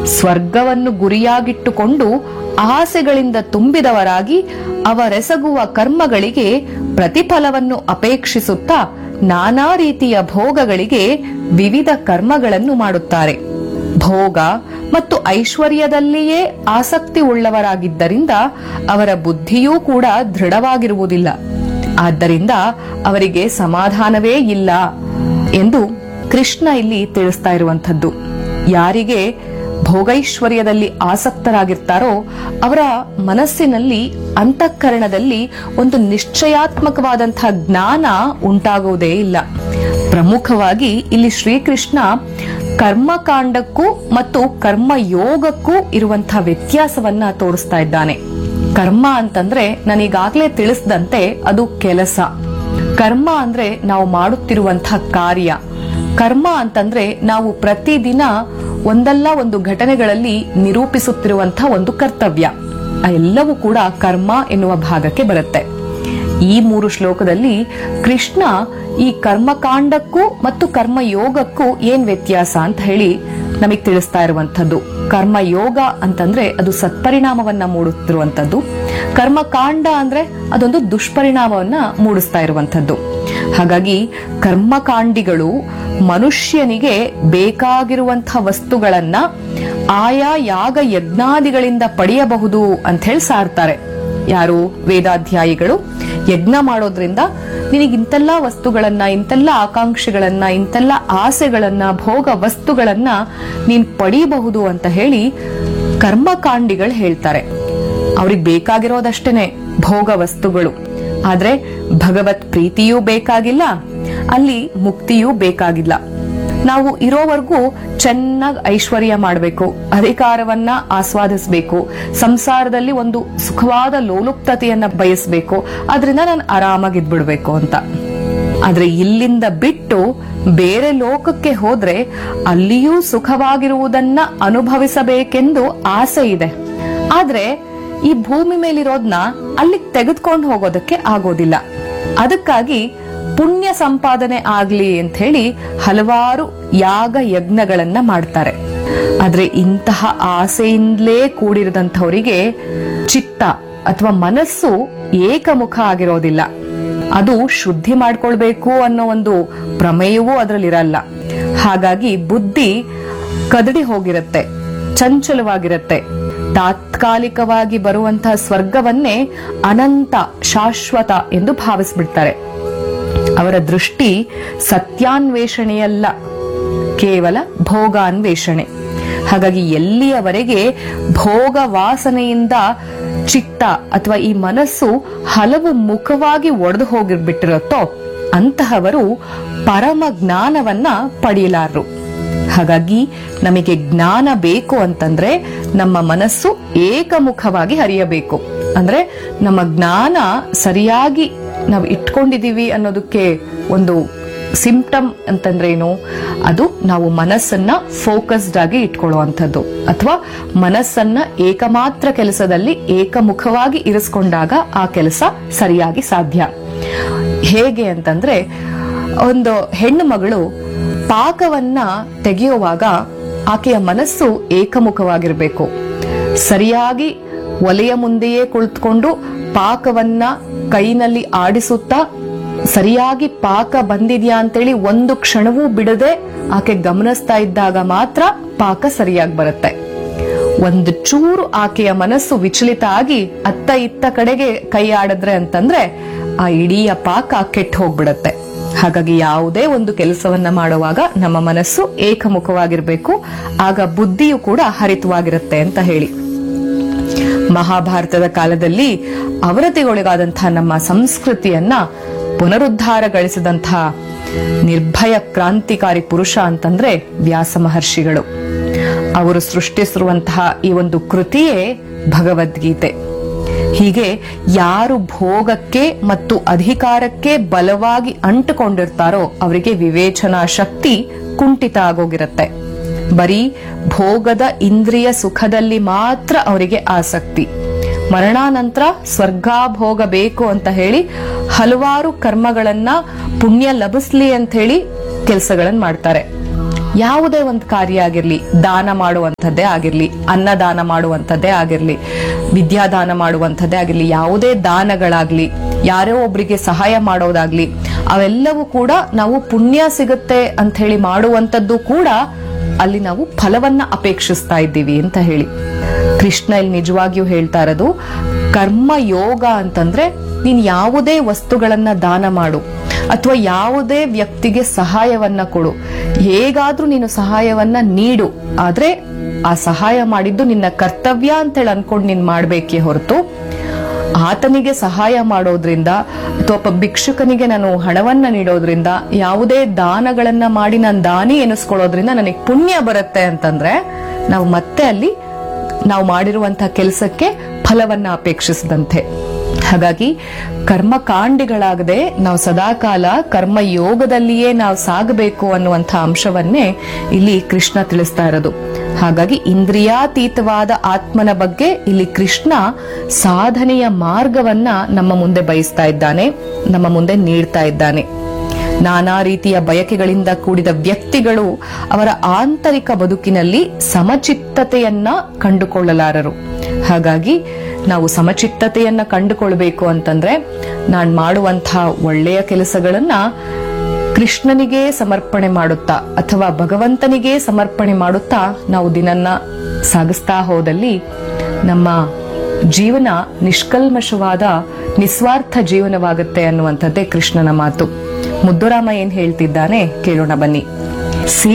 ಸ್ವರ್ಗವನ್ನು ಗುರಿಯಾಗಿಟ್ಟುಕೊಂಡು ಆಸೆಗಳಿಂದ ತುಂಬಿದವರಾಗಿ ಅವರೆಸಗುವ ಕರ್ಮಗಳಿಗೆ ಪ್ರತಿಫಲವನ್ನು ಅಪೇಕ್ಷಿಸುತ್ತಾ ನಾನಾ ರೀತಿಯ ಭೋಗಗಳಿಗೆ ವಿವಿಧ ಕರ್ಮಗಳನ್ನು ಮಾಡುತ್ತಾರೆ ಭೋಗ ಮತ್ತು ಐಶ್ವರ್ಯದಲ್ಲಿಯೇ ಆಸಕ್ತಿ ಉಳ್ಳವರಾಗಿದ್ದರಿಂದ ಅವರ ಬುದ್ಧಿಯೂ ಕೂಡ ದೃಢವಾಗಿರುವುದಿಲ್ಲ ಆದ್ದರಿಂದ ಅವರಿಗೆ ಸಮಾಧಾನವೇ ಇಲ್ಲ ಎಂದು ಕೃಷ್ಣ ಇಲ್ಲಿ ತಿಳಿಸ್ತಾ ಇರುವಂಥದ್ದು ಯಾರಿಗೆ ಭೋಗೈಶ್ವರ್ಯದಲ್ಲಿ ಆಸಕ್ತರಾಗಿರ್ತಾರೋ ಅವರ ಮನಸ್ಸಿನಲ್ಲಿ ಅಂತಃಕರಣದಲ್ಲಿ ಒಂದು ನಿಶ್ಚಯಾತ್ಮಕವಾದಂತಹ ಜ್ಞಾನ ಉಂಟಾಗುವುದೇ ಇಲ್ಲ ಪ್ರಮುಖವಾಗಿ ಇಲ್ಲಿ ಶ್ರೀಕೃಷ್ಣ ಕರ್ಮಕಾಂಡಕ್ಕೂ ಮತ್ತು ಕರ್ಮ ಯೋಗಕ್ಕೂ ಇರುವಂತಹ ವ್ಯತ್ಯಾಸವನ್ನ ತೋರಿಸ್ತಾ ಇದ್ದಾನೆ ಕರ್ಮ ಅಂತಂದ್ರೆ ನಾನೀಗಾಗ್ಲೇ ತಿಳಿಸಿದಂತೆ ಅದು ಕೆಲಸ ಕರ್ಮ ಅಂದ್ರೆ ನಾವು ಮಾಡುತ್ತಿರುವಂತಹ ಕಾರ್ಯ ಕರ್ಮ ಅಂತಂದ್ರೆ ನಾವು ಪ್ರತಿದಿನ ಒಂದಲ್ಲ ಒಂದು ಘಟನೆಗಳಲ್ಲಿ ನಿರೂಪಿಸುತ್ತಿರುವಂತಹ ಒಂದು ಕರ್ತವ್ಯ ಆ ಎಲ್ಲವೂ ಕೂಡ ಕರ್ಮ ಎನ್ನುವ ಭಾಗಕ್ಕೆ ಬರುತ್ತೆ ಈ ಮೂರು ಶ್ಲೋಕದಲ್ಲಿ ಕೃಷ್ಣ ಈ ಕರ್ಮಕಾಂಡಕ್ಕೂ ಮತ್ತು ಕರ್ಮಯೋಗಕ್ಕೂ ಏನ್ ವ್ಯತ್ಯಾಸ ಅಂತ ಹೇಳಿ ನಮಗೆ ತಿಳಿಸ್ತಾ ಇರುವಂತದ್ದು ಕರ್ಮಯೋಗ ಅಂತಂದ್ರೆ ಅದು ಸತ್ಪರಿಣಾಮವನ್ನ ಮೂಡುತ್ತಿರುವಂತದ್ದು ಕರ್ಮಕಾಂಡ ಅಂದ್ರೆ ಅದೊಂದು ದುಷ್ಪರಿಣಾಮವನ್ನ ಮೂಡಿಸ್ತಾ ಇರುವಂತದ್ದು ಹಾಗಾಗಿ ಕರ್ಮಕಾಂಡಿಗಳು ಮನುಷ್ಯನಿಗೆ ಬೇಕಾಗಿರುವಂತಹ ವಸ್ತುಗಳನ್ನ ಆಯಾ ಯಾಗ ಯಜ್ಞಾದಿಗಳಿಂದ ಪಡೆಯಬಹುದು ಅಂತ ಹೇಳಿ ಸಾರ್ತಾರೆ ಯಾರು ವೇದಾಧ್ಯಾಯಿಗಳು ಯಜ್ಞ ಮಾಡೋದ್ರಿಂದ ನಿನಗೆ ಇಂತೆಲ್ಲ ವಸ್ತುಗಳನ್ನ ಇಂತೆಲ್ಲ ಆಕಾಂಕ್ಷೆಗಳನ್ನ ಇಂತೆಲ್ಲ ಆಸೆಗಳನ್ನ ಭೋಗ ವಸ್ತುಗಳನ್ನ ನೀನ್ ಪಡೀಬಹುದು ಅಂತ ಹೇಳಿ ಕರ್ಮಕಾಂಡಿಗಳು ಹೇಳ್ತಾರೆ ಅವ್ರಿಗೆ ಬೇಕಾಗಿರೋದಷ್ಟೇನೆ ಭೋಗ ವಸ್ತುಗಳು ಆದ್ರೆ ಭಗವತ್ ಪ್ರೀತಿಯೂ ಬೇಕಾಗಿಲ್ಲ ಅಲ್ಲಿ ಮುಕ್ತಿಯೂ ಬೇಕಾಗಿಲ್ಲ ನಾವು ಇರೋವರೆಗೂ ಚೆನ್ನಾಗಿ ಐಶ್ವರ್ಯ ಮಾಡಬೇಕು ಅಧಿಕಾರವನ್ನ ಆಸ್ವಾದಿಸಬೇಕು ಸಂಸಾರದಲ್ಲಿ ಒಂದು ಸುಖವಾದ ಲೋಲುಪ್ತತೆಯನ್ನ ಬಯಸಬೇಕು ಅದರಿಂದ ನಾನು ಆರಾಮಾಗಿದ್ಬಿಡ್ಬೇಕು ಅಂತ ಆದ್ರೆ ಇಲ್ಲಿಂದ ಬಿಟ್ಟು ಬೇರೆ ಲೋಕಕ್ಕೆ ಹೋದ್ರೆ ಅಲ್ಲಿಯೂ ಸುಖವಾಗಿರುವುದನ್ನ ಅನುಭವಿಸಬೇಕೆಂದು ಆಸೆ ಇದೆ ಆದ್ರೆ ಈ ಭೂಮಿ ಮೇಲಿರೋದ್ನ ಅಲ್ಲಿಗೆ ತೆಗೆದುಕೊಂಡು ಹೋಗೋದಕ್ಕೆ ಆಗೋದಿಲ್ಲ ಅದಕ್ಕಾಗಿ ಪುಣ್ಯ ಸಂಪಾದನೆ ಆಗ್ಲಿ ಅಂತ ಹೇಳಿ ಹಲವಾರು ಯಾಗ ಯಜ್ಞಗಳನ್ನ ಮಾಡ್ತಾರೆ ಆದ್ರೆ ಇಂತಹ ಆಸೆಯಿಂದಲೇ ಕೂಡಿರದಂಥವರಿಗೆ ಚಿತ್ತ ಅಥವಾ ಮನಸ್ಸು ಏಕಮುಖ ಆಗಿರೋದಿಲ್ಲ ಅದು ಶುದ್ಧಿ ಮಾಡ್ಕೊಳ್ಬೇಕು ಅನ್ನೋ ಒಂದು ಪ್ರಮೇಯವೂ ಅದರಲ್ಲಿರಲ್ಲ ಹಾಗಾಗಿ ಬುದ್ಧಿ ಕದಡಿ ಹೋಗಿರುತ್ತೆ ಚಂಚಲವಾಗಿರುತ್ತೆ ತಾತ್ಕಾಲಿಕವಾಗಿ ಬರುವಂತಹ ಸ್ವರ್ಗವನ್ನೇ ಅನಂತ ಶಾಶ್ವತ ಎಂದು ಭಾವಿಸ್ಬಿಡ್ತಾರೆ ಅವರ ದೃಷ್ಟಿ ಸತ್ಯಾನ್ವೇಷಣೆಯಲ್ಲ ಕೇವಲ ಭೋಗಾನ್ವೇಷಣೆ ಹಾಗಾಗಿ ಎಲ್ಲಿಯವರೆಗೆ ಭೋಗ ವಾಸನೆಯಿಂದ ಚಿತ್ತ ಅಥವಾ ಈ ಮನಸ್ಸು ಹಲವು ಮುಖವಾಗಿ ಒಡೆದು ಹೋಗಿಬಿಟ್ಟಿರುತ್ತೋ ಅಂತಹವರು ಪರಮ ಜ್ಞಾನವನ್ನ ಪಡೆಯಲಾರರು ಹಾಗಾಗಿ ನಮಗೆ ಜ್ಞಾನ ಬೇಕು ಅಂತಂದ್ರೆ ನಮ್ಮ ಮನಸ್ಸು ಏಕಮುಖವಾಗಿ ಹರಿಯಬೇಕು ಅಂದ್ರೆ ನಮ್ಮ ಜ್ಞಾನ ಸರಿಯಾಗಿ ನಾವು ಇಟ್ಕೊಂಡಿದೀವಿ ಅನ್ನೋದಕ್ಕೆ ಒಂದು ಸಿಂಪ್ಟಮ್ ಅಂತಂದ್ರೆ ಏನು ಅದು ನಾವು ಮನಸ್ಸನ್ನ ಫೋಕಸ್ಡ್ ಆಗಿ ಇಟ್ಕೊಳ್ಳುವಂಥದ್ದು ಅಥವಾ ಮನಸ್ಸನ್ನ ಏಕಮಾತ್ರ ಕೆಲಸದಲ್ಲಿ ಏಕಮುಖವಾಗಿ ಇರಿಸ್ಕೊಂಡಾಗ ಆ ಕೆಲಸ ಸರಿಯಾಗಿ ಸಾಧ್ಯ ಹೇಗೆ ಅಂತಂದ್ರೆ ಒಂದು ಹೆಣ್ಣು ಮಗಳು ಪಾಕವನ್ನ ತೆಗೆಯುವಾಗ ಆಕೆಯ ಮನಸ್ಸು ಏಕಮುಖವಾಗಿರಬೇಕು ಸರಿಯಾಗಿ ಒಲೆಯ ಮುಂದೆಯೇ ಕುಳಿತುಕೊಂಡು ಪಾಕವನ್ನ ಕೈನಲ್ಲಿ ಆಡಿಸುತ್ತಾ ಸರಿಯಾಗಿ ಪಾಕ ಬಂದಿದ್ಯಾ ಅಂತೇಳಿ ಒಂದು ಕ್ಷಣವೂ ಬಿಡದೆ ಆಕೆ ಗಮನಿಸ್ತಾ ಇದ್ದಾಗ ಮಾತ್ರ ಪಾಕ ಸರಿಯಾಗಿ ಬರುತ್ತೆ ಒಂದು ಚೂರು ಆಕೆಯ ಮನಸ್ಸು ವಿಚಲಿತ ಆಗಿ ಅತ್ತ ಇತ್ತ ಕಡೆಗೆ ಕೈ ಆಡಿದ್ರೆ ಅಂತಂದ್ರೆ ಆ ಇಡೀ ಪಾಕ ಕೆಟ್ಟು ಹೋಗ್ಬಿಡತ್ತೆ ಹಾಗಾಗಿ ಯಾವುದೇ ಒಂದು ಕೆಲಸವನ್ನ ಮಾಡುವಾಗ ನಮ್ಮ ಮನಸ್ಸು ಏಕಮುಖವಾಗಿರ್ಬೇಕು ಆಗ ಬುದ್ಧಿಯು ಕೂಡ ಹರಿತವಾಗಿರುತ್ತೆ ಅಂತ ಹೇಳಿ ಮಹಾಭಾರತದ ಕಾಲದಲ್ಲಿ ಅವರತಿಗೊಳಗಾದಂತಹ ನಮ್ಮ ಸಂಸ್ಕೃತಿಯನ್ನ ಪುನರುದ್ಧಾರಗೊಳಿಸಿದಂತಹ ನಿರ್ಭಯ ಕ್ರಾಂತಿಕಾರಿ ಪುರುಷ ಅಂತಂದ್ರೆ ವ್ಯಾಸ ಮಹರ್ಷಿಗಳು ಅವರು ಸೃಷ್ಟಿಸಿರುವಂತಹ ಈ ಒಂದು ಕೃತಿಯೇ ಭಗವದ್ಗೀತೆ ಹೀಗೆ ಯಾರು ಭೋಗಕ್ಕೆ ಮತ್ತು ಅಧಿಕಾರಕ್ಕೆ ಬಲವಾಗಿ ಅಂಟುಕೊಂಡಿರ್ತಾರೋ ಅವರಿಗೆ ವಿವೇಚನಾ ಶಕ್ತಿ ಕುಂಠಿತ ಆಗೋಗಿರತ್ತೆ ಬರೀ ಭೋಗದ ಇಂದ್ರಿಯ ಸುಖದಲ್ಲಿ ಮಾತ್ರ ಅವರಿಗೆ ಆಸಕ್ತಿ ಮರಣಾನಂತರ ಸ್ವರ್ಗಾಭೋಗ ಬೇಕು ಅಂತ ಹೇಳಿ ಹಲವಾರು ಕರ್ಮಗಳನ್ನ ಪುಣ್ಯ ಲಭಿಸ್ಲಿ ಅಂತ ಹೇಳಿ ಕೆಲಸಗಳನ್ನ ಮಾಡ್ತಾರೆ ಯಾವುದೇ ಒಂದು ಕಾರ್ಯ ಆಗಿರ್ಲಿ ದಾನ ಮಾಡುವಂಥದ್ದೇ ಆಗಿರ್ಲಿ ಅನ್ನದಾನ ಮಾಡುವಂಥದ್ದೇ ಆಗಿರ್ಲಿ ವಿದ್ಯಾದಾನ ಮಾಡುವಂಥದ್ದೇ ಆಗಿರ್ಲಿ ಯಾವುದೇ ದಾನಗಳಾಗ್ಲಿ ಯಾರೋ ಒಬ್ರಿಗೆ ಸಹಾಯ ಮಾಡೋದಾಗ್ಲಿ ಅವೆಲ್ಲವೂ ಕೂಡ ನಾವು ಪುಣ್ಯ ಸಿಗುತ್ತೆ ಅಂತ ಹೇಳಿ ಮಾಡುವಂಥದ್ದು ಕೂಡ ಅಲ್ಲಿ ನಾವು ಫಲವನ್ನ ಅಪೇಕ್ಷಿಸ್ತಾ ಇದ್ದೀವಿ ಅಂತ ಹೇಳಿ ಕೃಷ್ಣ ಇಲ್ಲಿ ನಿಜವಾಗಿಯೂ ಹೇಳ್ತಾ ಇರೋದು ಕರ್ಮ ಯೋಗ ಅಂತಂದ್ರೆ ನೀನ್ ಯಾವುದೇ ವಸ್ತುಗಳನ್ನ ದಾನ ಮಾಡು ಅಥವಾ ಯಾವುದೇ ವ್ಯಕ್ತಿಗೆ ಸಹಾಯವನ್ನ ಕೊಡು ಹೇಗಾದ್ರೂ ನೀನು ಸಹಾಯವನ್ನ ನೀಡು ಆದ್ರೆ ಆ ಸಹಾಯ ಮಾಡಿದ್ದು ನಿನ್ನ ಕರ್ತವ್ಯ ಅಂತೇಳಿ ಅನ್ಕೊಂಡು ನೀನ್ ಮಾಡ್ಬೇಕೇ ಹೊರತು ಆತನಿಗೆ ಸಹಾಯ ಮಾಡೋದ್ರಿಂದ ಅಥವಾ ಒಬ್ಬ ಭಿಕ್ಷುಕನಿಗೆ ನಾನು ಹಣವನ್ನ ನೀಡೋದ್ರಿಂದ ಯಾವುದೇ ದಾನಗಳನ್ನ ಮಾಡಿ ನಾನು ದಾನಿ ಎನಿಸ್ಕೊಳ್ಳೋದ್ರಿಂದ ನನಗೆ ಪುಣ್ಯ ಬರುತ್ತೆ ಅಂತಂದ್ರೆ ನಾವು ಮತ್ತೆ ಅಲ್ಲಿ ನಾವು ಮಾಡಿರುವಂತಹ ಕೆಲಸಕ್ಕೆ ಫಲವನ್ನ ಅಪೇಕ್ಷಿಸದಂತೆ ಹಾಗಾಗಿ ಕರ್ಮಕಾಂಡಿಗಳಾಗದೆ ನಾವು ಸದಾಕಾಲ ಕರ್ಮ ಯೋಗದಲ್ಲಿಯೇ ನಾವು ಸಾಗಬೇಕು ಅನ್ನುವಂಥ ಅಂಶವನ್ನೇ ಇಲ್ಲಿ ಕೃಷ್ಣ ತಿಳಿಸ್ತಾ ಇರೋದು ಹಾಗಾಗಿ ಇಂದ್ರಿಯಾತೀತವಾದ ಆತ್ಮನ ಬಗ್ಗೆ ಇಲ್ಲಿ ಕೃಷ್ಣ ಸಾಧನೆಯ ಮಾರ್ಗವನ್ನ ನಮ್ಮ ಮುಂದೆ ಬಯಸ್ತಾ ಇದ್ದಾನೆ ನಮ್ಮ ಮುಂದೆ ನೀಡ್ತಾ ಇದ್ದಾನೆ ನಾನಾ ರೀತಿಯ ಬಯಕೆಗಳಿಂದ ಕೂಡಿದ ವ್ಯಕ್ತಿಗಳು ಅವರ ಆಂತರಿಕ ಬದುಕಿನಲ್ಲಿ ಸಮಚಿತ್ತತೆಯನ್ನ ಕಂಡುಕೊಳ್ಳಲಾರರು ಹಾಗಾಗಿ ನಾವು ಸಮಚಿತ್ತತೆಯನ್ನ ಕಂಡುಕೊಳ್ಬೇಕು ಅಂತಂದ್ರೆ ನಾನ್ ಮಾಡುವಂತಹ ಒಳ್ಳೆಯ ಕೆಲಸಗಳನ್ನ ಕೃಷ್ಣನಿಗೆ ಸಮರ್ಪಣೆ ಮಾಡುತ್ತಾ ಅಥವಾ ಭಗವಂತನಿಗೆ ಸಮರ್ಪಣೆ ಮಾಡುತ್ತಾ ನಾವು ದಿನನ್ನ ಸಾಗಿಸ್ತಾ ಹೋದಲ್ಲಿ ನಮ್ಮ ಜೀವನ ನಿಷ್ಕಲ್ಮಶವಾದ ನಿಸ್ವಾರ್ಥ ಜೀವನವಾಗುತ್ತೆ ಅನ್ನುವಂಥದ್ದೇ ಕೃಷ್ಣನ ಮಾತು ಮುದ್ದುರಾಮ ಏನ್ ಹೇಳ್ತಿದ್ದಾನೆ ಕೇಳೋಣ ಬನ್ನಿ ಸಿ